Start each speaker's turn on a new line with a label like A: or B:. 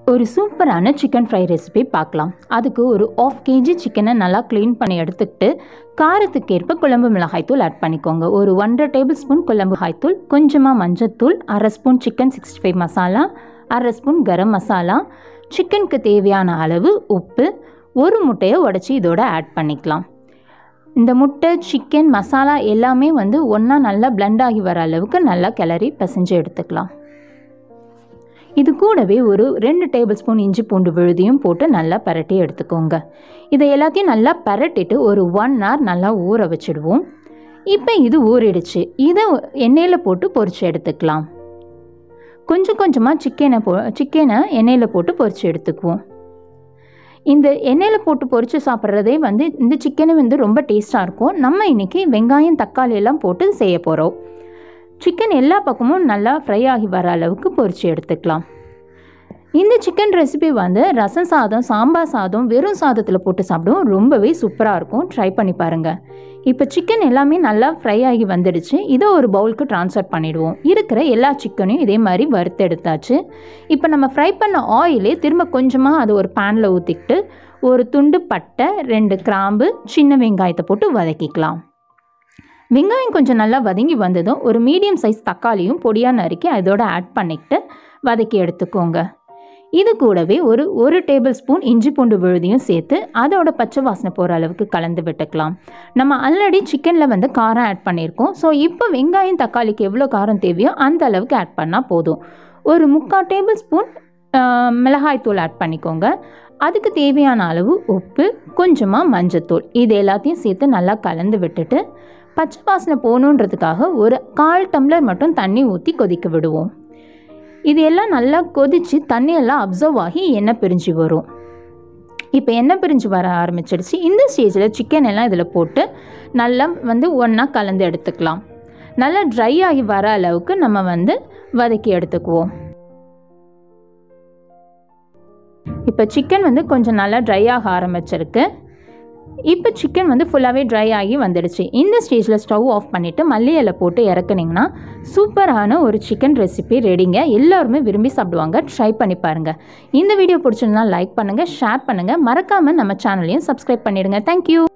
A: ஒரு சூப்பரான chicken fry recipe பார்க்கலாம் அதுக்கு ஒரு ஆஃப் கேஜி சிக்கனை நல்லா க்ளீன் பண்ணி எடுத்துக்கிட்டு காரத்துக்கேற்ப குழம்பு மிளகாய்த்தூள் ஆட் பண்ணிக்கோங்க ஒரு ஒன்றரை டேபிள் ஸ்பூன் குழம்பு மிளகாய்த்தூள் கொஞ்சமாக மஞ்சத்தூள் அரை ஸ்பூன் சிக்கன் சிக்ஸ்டி ஃபைவ் மசாலா அரை ஸ்பூன் கரம் மசாலா சிக்கனுக்கு தேவையான அளவு உப்பு ஒரு முட்டையை உடச்சி இதோட ஆட் பண்ணிக்கலாம் இந்த முட்டை சிக்கன் மசாலா எல்லாமே வந்து ஒன்றா நல்லா blend ஆகி வர அளவுக்கு நல்லா கிளறி பிசைஞ்சு எடுத்துக்கலாம் இது கூடவே ஒரு ரெண்டு டேபிள் ஸ்பூன் இஞ்சி பூண்டு விழுதியும் போட்டு நல்லா பரட்டி எடுத்துக்கோங்க இதை எல்லாத்தையும் நல்லா பரட்டிட்டு ஒரு ஒன் ஹவர் நல்லா ஊற வச்சிடுவோம் இப்போ இது ஊறிடுச்சு இதை எண்ணெயில் போட்டு பொரிச்சு எடுத்துக்கலாம் கொஞ்சம் கொஞ்சமாக சிக்கனை போ சிக்கனை எண்ணெயில் போட்டு பொரிச்சு எடுத்துக்குவோம் இந்த எண்ணெயில் போட்டு பொரித்து சாப்பிட்றதே வந்து இந்த சிக்கனு வந்து ரொம்ப டேஸ்ட்டாக இருக்கும் நம்ம இன்றைக்கி வெங்காயம் தக்காளி எல்லாம் போட்டு செய்ய போகிறோம் சிக்கன் எல்லா பக்கமும் நல்லா ஃப்ரை ஆகி வர அளவுக்கு பொரித்து எடுத்துக்கலாம் இந்த சிக்கன் ரெசிபி வந்து ரசம் சாதம் சாம்பார் சாதம் வெறும் சாதத்தில் போட்டு சாப்பிடுவோம் ரொம்பவே சூப்பராக இருக்கும் ட்ரை பண்ணி பாருங்கள் இப்போ சிக்கன் எல்லாமே நல்லா ஃப்ரை ஆகி வந்துடுச்சு இதை ஒரு பவுலுக்கு ட்ரான்ஸ்ஃபர் பண்ணிவிடுவோம் இருக்கிற எல்லா சிக்கனையும் இதே மாதிரி வறுத்து எடுத்தாச்சு இப்போ நம்ம ஃப்ரை பண்ண ஆயிலே திரும்ப கொஞ்சமாக அது ஒரு பேனில் ஊற்றிக்கிட்டு ஒரு துண்டு பட்டை ரெண்டு கிராம்பு சின்ன வெங்காயத்தை போட்டு வதக்கிக்கலாம் வெங்காயம் கொஞ்சம் நல்லா வதங்கி வந்ததும் ஒரு மீடியம் சைஸ் தக்காளியும் பொடியாக நறுக்கி அதோட ஆட் பண்ணிக்கிட்டு வதக்கி எடுத்துக்கோங்க இது கூடவே ஒரு ஒரு டேபிள் ஸ்பூன் இஞ்சி பூண்டு விழுதியும் சேர்த்து அதோட பச்சை வாசனை போகிற அளவுக்கு கலந்து விட்டுக்கலாம் நம்ம ஆல்ரெடி சிக்கனில் வந்து காரம் ஆட் பண்ணியிருக்கோம் ஸோ இப்போ வெங்காயம் தக்காளிக்கு எவ்வளோ காரம் தேவையோ அந்த அளவுக்கு ஆட் பண்ணால் போதும் ஒரு முக்கால் டேபிள் ஸ்பூன் மிளகாய்த்தூள் ஆட் பண்ணிக்கோங்க அதுக்கு தேவையான அளவு உப்பு கொஞ்சமாக மஞ்சத்தூள் இது எல்லாத்தையும் சேர்த்து நல்லா கலந்து விட்டுட்டு பச்சை வாசனை போகணுன்றதுக்காக ஒரு கால் டம்ளர் மட்டும் தண்ணி ஊற்றி கொதிக்க விடுவோம் இது எல்லாம் நல்லா கொதித்து தண்ணியெல்லாம் அப்சர்வ் ஆகி எண்ணெய் பிரிஞ்சு வரும் இப்போ எண்ணெய் பிரிஞ்சு வர ஆரம்பிச்சிடுச்சு இந்த ஸ்டேஜில் சிக்கன் எல்லாம் இதில் போட்டு நல்லா வந்து ஒன்றா கலந்து எடுத்துக்கலாம் நல்லா ட்ரை ஆகி வர அளவுக்கு நம்ம வந்து வதக்கி எடுத்துக்குவோம் இப்போ சிக்கன் வந்து கொஞ்சம் நல்லா ட்ரை ஆக ஆரம்பிச்சிருக்கு இப்போ சிக்கன் வந்து ஃபுல்லாகவே ட்ரை ஆகி வந்துடுச்சு இந்த ஸ்டேஜில் ஸ்டவ் ஆஃப் பண்ணிவிட்டு மல்லி இலை போட்டு இறக்குனிங்கன்னா சூப்பரான ஒரு சிக்கன் ரெசிபி ரெடிங்க எல்லாருமே விரும்பி சாப்பிடுவாங்க ட்ரை பண்ணி பாருங்கள் இந்த வீடியோ பிடிச்சிருந்தா லைக் பண்ணுங்கள் ஷேர் பண்ணுங்கள் மறக்காமல் நம்ம சேனலையும் சப்ஸ்கிரைப் பண்ணிடுங்க தேங்க்யூ